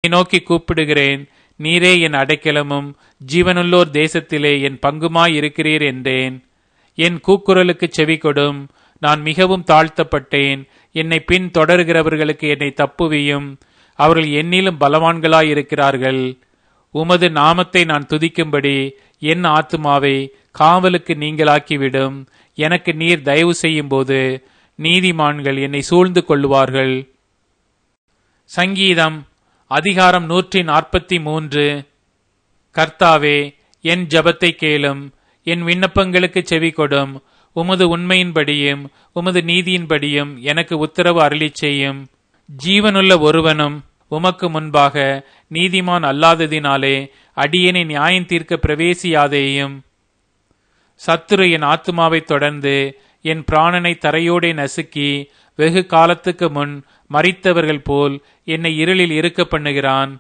நோக்கி கூப்பிடுகிறேன் நீரே என் அடைக்கலமும் ஜீவனுள்ளோர் தேசத்திலே என் பங்குமாய் இருக்கிறீர் என்றேன் என் கூக்குரலுக்கு செவி கொடும் நான் மிகவும் தாழ்த்தப்பட்டேன் என்னை பின் தொடர்கிறவர்களுக்கு என்னை தப்புவியும் அவர்கள் என்னிலும் பலவான்களாய் இருக்கிறார்கள் உமது நாமத்தை நான் துதிக்கும்படி என் ஆத்துமாவை காவலுக்கு நீங்களாக்கிவிடும் எனக்கு நீர் தயவு செய்யும் போது நீதிமான்கள் என்னை சூழ்ந்து கொள்ளுவார்கள் சங்கீதம் அதிகாரம் நூற்றி நாற்பத்தி மூன்று கர்த்தாவே என் ஜபத்தை கேளும் என் விண்ணப்பங்களுக்கு செவி கொடும் உமது உண்மையின்படியும் உமது நீதியின்படியும் எனக்கு உத்தரவு அருளிச் செய்யும் ஜீவனுள்ள ஒருவனும் உமக்கு முன்பாக நீதிமான் அல்லாததினாலே அடியனை நியாயம் தீர்க்க பிரவேசியாதேயும் சத்துரு என் ஆத்துமாவை தொடர்ந்து என் பிராணனை தரையோடே நசுக்கி வெகு காலத்துக்கு முன் மறித்தவர்கள் போல் என்னை இருளில் இருக்க பண்ணுகிறான்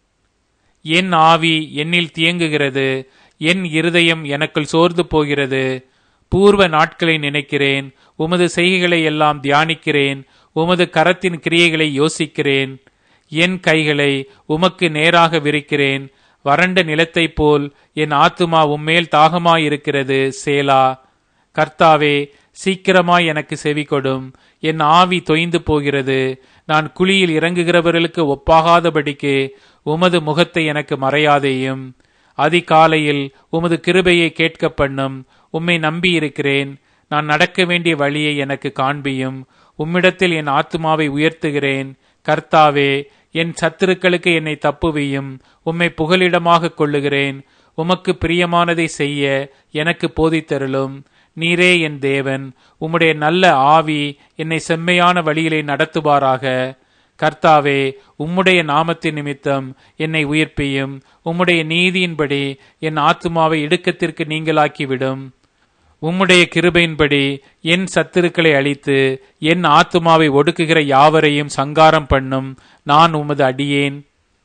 என் ஆவி என்னில் தியங்குகிறது என் இருதயம் எனக்குள் சோர்ந்து போகிறது பூர்வ நாட்களை நினைக்கிறேன் உமது செய்கைகளை எல்லாம் தியானிக்கிறேன் உமது கரத்தின் கிரியைகளை யோசிக்கிறேன் என் கைகளை உமக்கு நேராக விரிக்கிறேன் வறண்ட நிலத்தைப் போல் என் ஆத்துமா உம்மேல் தாகமாயிருக்கிறது சேலா கர்த்தாவே சீக்கிரமாய் எனக்கு செவி கொடும் என் ஆவி தொய்ந்து போகிறது நான் குழியில் இறங்குகிறவர்களுக்கு ஒப்பாகாதபடிக்கு உமது முகத்தை எனக்கு மறையாதேயும் அதிகாலையில் உமது கிருபையை கேட்க பண்ணும் உம்மை நம்பியிருக்கிறேன் நான் நடக்க வேண்டிய வழியை எனக்கு காண்பியும் உம்மிடத்தில் என் ஆத்துமாவை உயர்த்துகிறேன் கர்த்தாவே என் சத்துருக்களுக்கு என்னை தப்புவியும் உம்மை புகலிடமாக கொள்ளுகிறேன் உமக்கு பிரியமானதை செய்ய எனக்கு போதித்தருளும் நீரே என் தேவன் உம்முடைய நல்ல ஆவி என்னை செம்மையான வழியிலே நடத்துவாராக கர்த்தாவே உம்முடைய நாமத்தின் நிமித்தம் என்னை உயிர்ப்பியும் உம்முடைய நீதியின்படி என் ஆத்துமாவை இடுக்கத்திற்கு நீங்களாக்கிவிடும் உம்முடைய கிருபையின்படி என் சத்துருக்களை அழித்து என் ஆத்துமாவை ஒடுக்குகிற யாவரையும் சங்காரம் பண்ணும் நான் உமது அடியேன்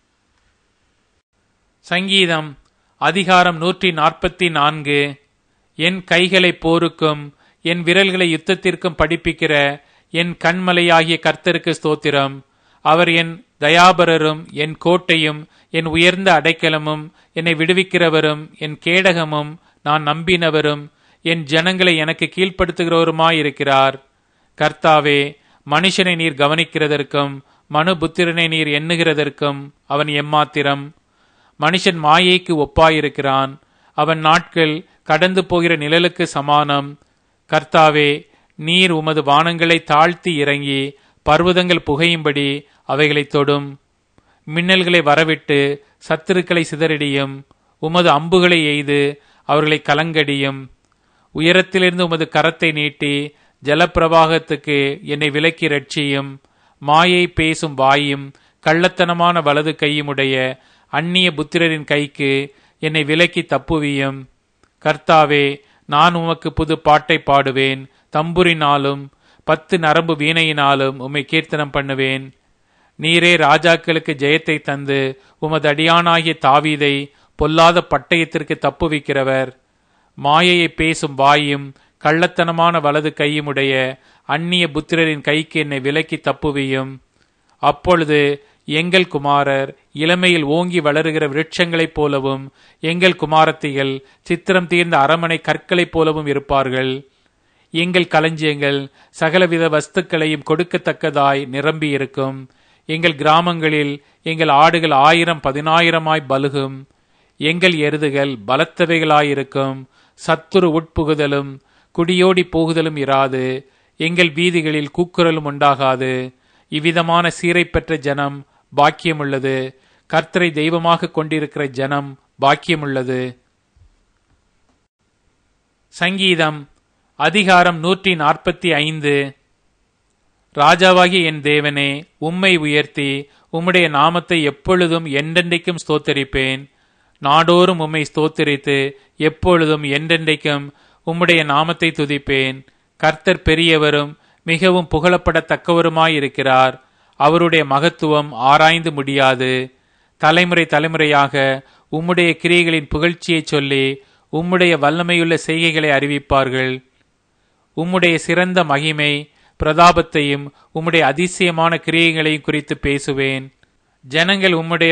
சங்கீதம் அதிகாரம் நூற்றி நாற்பத்தி நான்கு என் கைகளை போருக்கும் என் விரல்களை யுத்தத்திற்கும் படிப்பிக்கிற என் கண்மலையாகிய கர்த்தருக்கு ஸ்தோத்திரம் அவர் என் தயாபரரும் என் கோட்டையும் என் உயர்ந்த அடைக்கலமும் என்னை விடுவிக்கிறவரும் என் கேடகமும் நான் நம்பினவரும் என் ஜனங்களை எனக்கு கீழ்ப்படுத்துகிறவருமாயிருக்கிறார் கர்த்தாவே மனுஷனை நீர் கவனிக்கிறதற்கும் மனு புத்திரனை நீர் எண்ணுகிறதற்கும் அவன் எம்மாத்திரம் மனுஷன் மாயைக்கு ஒப்பாயிருக்கிறான் அவன் நாட்கள் கடந்து போகிற நிழலுக்கு சமானம் கர்த்தாவே நீர் உமது வானங்களை தாழ்த்தி இறங்கி பர்வதங்கள் புகையும்படி அவைகளை தொடும் மின்னல்களை வரவிட்டு சத்துருக்களை சிதறடியும் உமது அம்புகளை எய்து அவர்களை கலங்கடியும் உயரத்திலிருந்து உமது கரத்தை நீட்டி ஜலப்பிரவாகத்துக்கு என்னை விலக்கி ரட்சியும் மாயை பேசும் வாயும் கள்ளத்தனமான வலது கையுமுடைய அந்நிய புத்திரரின் கைக்கு என்னை விலக்கி தப்புவியும் கர்த்தாவே நான் உமக்கு புது பாட்டை பாடுவேன் தம்புரினாலும் பத்து நரம்பு வீணையினாலும் உம்மை கீர்த்தனம் பண்ணுவேன் நீரே ராஜாக்களுக்கு ஜெயத்தை தந்து உமது அடியானாகிய தாவீதை பொல்லாத பட்டயத்திற்கு தப்புவிக்கிறவர் மாயையை பேசும் வாயும் கள்ளத்தனமான வலது கையுமுடைய அந்நிய புத்திரரின் கைக்கு என்னை விலக்கி தப்புவியும் அப்பொழுது எங்கள் குமாரர் இளமையில் ஓங்கி வளருகிற விருட்சங்களைப் போலவும் எங்கள் குமாரத்திகள் சித்திரம் தீர்ந்த அரமனை கற்களைப் போலவும் இருப்பார்கள் எங்கள் களஞ்சியங்கள் சகலவித வஸ்துக்களையும் கொடுக்கத்தக்கதாய் நிரம்பி இருக்கும் எங்கள் கிராமங்களில் எங்கள் ஆடுகள் ஆயிரம் பதினாயிரமாய் பலுகும் எங்கள் எருதுகள் பலத்தவைகளாயிருக்கும் சத்துரு உட்புகுதலும் குடியோடி போகுதலும் இராது எங்கள் வீதிகளில் கூக்குரலும் உண்டாகாது இவ்விதமான சீரை பெற்ற ஜனம் பாக்கியமுள்ளது கர்த்தரை தெய்வமாக கொண்டிருக்கிற ஜனம் பாக்கியமுள்ளது சங்கீதம் அதிகாரம் நூற்றி நாற்பத்தி ஐந்து ராஜாவாகிய என் தேவனே உம்மை உயர்த்தி உம்முடைய நாமத்தை எப்பொழுதும் என்றென்றைக்கும் ஸ்தோத்தரிப்பேன் நாடோறும் உம்மை ஸ்தோத்தரித்து எப்பொழுதும் என்றென்றைக்கும் உம்முடைய நாமத்தை துதிப்பேன் கர்த்தர் பெரியவரும் மிகவும் புகழப்படத்தக்கவருமாயிருக்கிறார் அவருடைய மகத்துவம் ஆராய்ந்து முடியாது தலைமுறை தலைமுறையாக உம்முடைய கிரியைகளின் புகழ்ச்சியை சொல்லி உம்முடைய வல்லமையுள்ள செய்கைகளை அறிவிப்பார்கள் உம்முடைய சிறந்த மகிமை பிரதாபத்தையும் உம்முடைய அதிசயமான கிரியைகளையும் குறித்து பேசுவேன் ஜனங்கள் உம்முடைய